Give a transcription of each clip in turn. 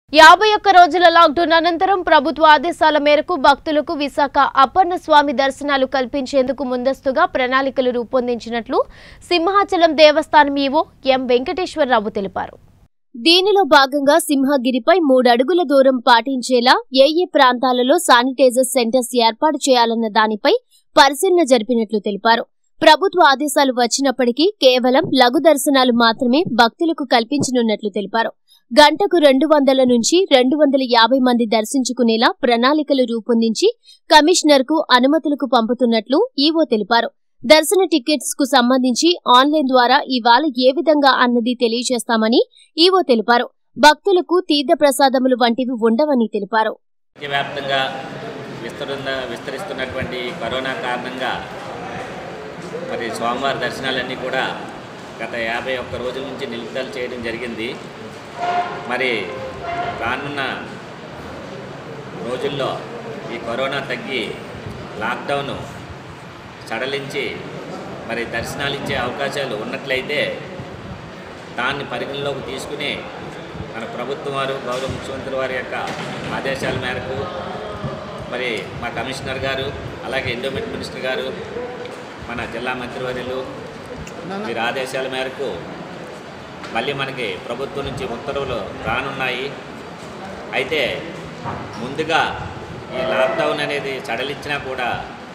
యాభై ఒక్క రోజుల లాక్డౌన్ అనంతరం ప్రభుత్వ ఆదేశాల మేరకు భక్తులకు విశాఖ అప్పన్న స్వామి దర్శనాలు కల్పించేందుకు ముందస్తుగా ప్రణాళికలు రూపొందించినట్లు సింహాచలం దేవస్థానం ఈవో ఎం వెంకటేశ్వరరావు తెలిపారు దీనిలో భాగంగా సింహగిరిపై మూడు అడుగుల దూరం పాటించేలా ఏ ఏ ప్రాంతాలలో శానిటైజర్ సెంటర్స్ ఏర్పాటు చేయాలన్న దానిపై పరిశీలన జరిపినట్లు తెలిపారు ప్రభుత్వ ఆదేశాలు వచ్చినప్పటికీ కేవలం లఘు దర్శనాలు మాత్రమే భక్తులకు కల్పించనున్నట్లు తెలిపారు గంటకు రెండు వందల నుంచి రెండు వందల యాభై మంది దర్శించుకునేలా ప్రణాళికలు రూపొందించి కమిషనర్కు అనుమతులకు పంపుతున్నట్లు ఈవో తెలిపారు దర్శన టికెట్స్ కు సంబంధించి ఆన్లైన్ ద్వారా ఇవాళ ఏ విధంగా అన్నది తెలియజేస్తామని ఈవో తెలిపారు భక్తులకు తీర్థ ప్రసాదములు వంటివి ఉండవని తెలిపారు వ్యాప్తంగా విస్తరున్న విస్తరిస్తున్నటువంటి కరోనా కారణంగా మరి స్వామివారి దర్శనాలన్నీ కూడా గత యాభై ఒక్క రోజుల నుంచి నిలుపుదల చేయడం జరిగింది మరి రానున్న రోజుల్లో ఈ కరోనా తగ్గి లాక్డౌన్ సడలించి మరి దర్శనాలు ఇచ్చే అవకాశాలు ఉన్నట్లయితే దాన్ని పరిగణలోకి తీసుకుని మన ప్రభుత్వం వారు గౌరవ ముఖ్యమంత్రి వారి యొక్క ఆదేశాల మేరకు మరి మా కమిషనర్ గారు అలాగే ఎండోమెంట్ మినిస్టర్ గారు మన జిల్లా మంత్రివర్యులు వీరి ఆదేశాల మేరకు మళ్ళీ మనకి ప్రభుత్వం నుంచి ఉత్తర్వులు రానున్నాయి అయితే ముందుగా ఈ లాక్డౌన్ అనేది సడలించినా కూడా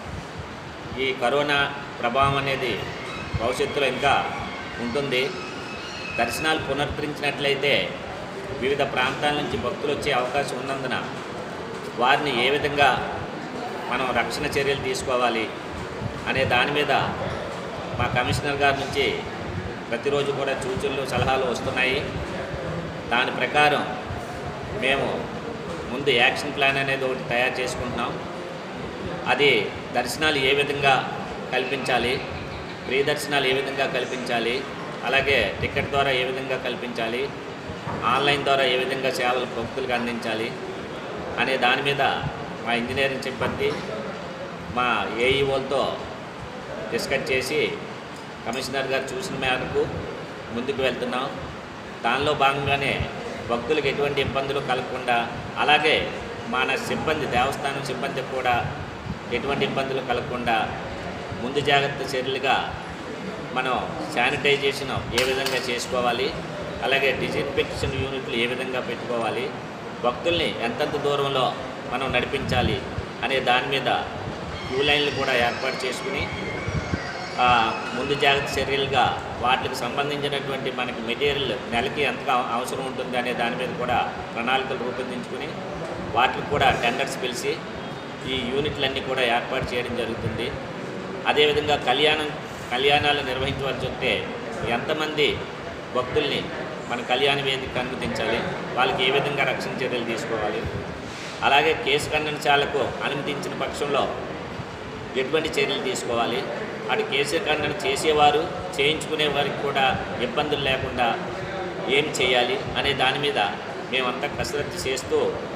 ఈ కరోనా ప్రభావం అనేది భవిష్యత్తులో ఇంకా ఉంటుంది దర్శనాలు పునరుద్ధరించినట్లయితే వివిధ ప్రాంతాల నుంచి భక్తులు వచ్చే అవకాశం ఉన్నందున వారిని ఏ విధంగా మనం రక్షణ చర్యలు తీసుకోవాలి అనే దాని మీద మా కమిషనర్ గారి నుంచి ప్రతిరోజు కూడా సూచనలు సలహాలు వస్తున్నాయి దాని ప్రకారం మేము ముందు యాక్షన్ ప్లాన్ అనేది ఒకటి తయారు చేసుకుంటున్నాం అది దర్శనాలు ఏ విధంగా కల్పించాలి ఫ్రీ దర్శనాలు ఏ విధంగా కల్పించాలి అలాగే టికెట్ ద్వారా ఏ విధంగా కల్పించాలి ఆన్లైన్ ద్వారా ఏ విధంగా సేవలు భక్తులకు అందించాలి అనే దాని మీద మా ఇంజనీరింగ్ సిబ్బంది మా ఏఈఓలతో డిస్కస్ చేసి కమిషనర్ గారు చూసిన మేరకు ముందుకు వెళ్తున్నాం దానిలో భాగంగానే భక్తులకు ఎటువంటి ఇబ్బందులు కలగకుండా అలాగే మన సిబ్బంది దేవస్థానం సిబ్బందికి కూడా ఎటువంటి ఇబ్బందులు కలగకుండా ముందు జాగ్రత్త చర్యలుగా మనం శానిటైజేషన్ ఏ విధంగా చేసుకోవాలి అలాగే డిజిన్ఫెక్షన్ యూనిట్లు ఏ విధంగా పెట్టుకోవాలి భక్తుల్ని ఎంతెంత దూరంలో మనం నడిపించాలి అనే దాని మీద క్యూ లైన్లు కూడా ఏర్పాటు చేసుకుని ఆ, ముందు జాగ్రత్త చర్యలుగా వాటికి సంబంధించినటువంటి మనకి మెటీరియల్ నెలకి ఎంతగా అవసరం ఉంటుంది అనే దాని మీద కూడా ప్రణాళికలు రూపొందించుకుని వాటికి కూడా టెండర్స్ పిలిచి ఈ యూనిట్లన్నీ కూడా ఏర్పాటు చేయడం జరుగుతుంది అదేవిధంగా కళ్యాణం కళ్యాణాలు నిర్వహించవలసి వస్తే ఎంతమంది భక్తుల్ని మన కళ్యాణ వేదికకు అనుమతించాలి వాళ్ళకి ఏ విధంగా రక్షణ చర్యలు తీసుకోవాలి అలాగే కేసు ఖండనశాలకు అనుమతించిన పక్షంలో ఎటువంటి చర్యలు తీసుకోవాలి అటు కేసు ఖండన చేసేవారు చేయించుకునే వారికి కూడా ఇబ్బందులు లేకుండా ఏం చేయాలి అనే దాని మీద మేమంతా కసరత్తు చేస్తూ